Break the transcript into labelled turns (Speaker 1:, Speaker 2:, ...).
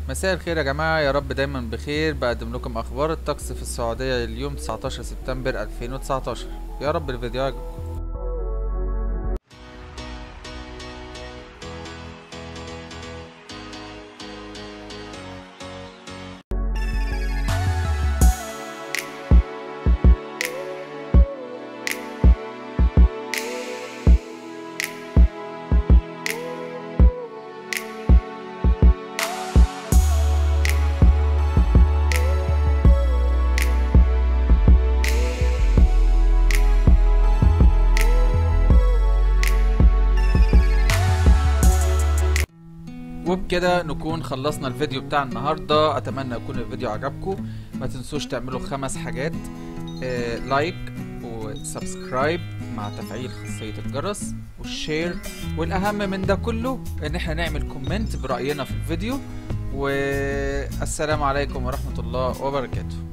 Speaker 1: مساء الخير يا جماعة يا رب دايما بخير بقدم لكم أخبار الطقس في السعودية اليوم 19 سبتمبر 2019 يا رب الفيديو يعجبكم وبكده نكون خلصنا الفيديو بتاع النهاردة أتمنى يكون الفيديو عجبكم ما تنسوش تعملوا خمس حاجات آه لايك وسبسكرايب مع تفعيل خاصية الجرس والشير والأهم من ده كله إن احنا نعمل كومنت برأينا في الفيديو والسلام عليكم ورحمة الله وبركاته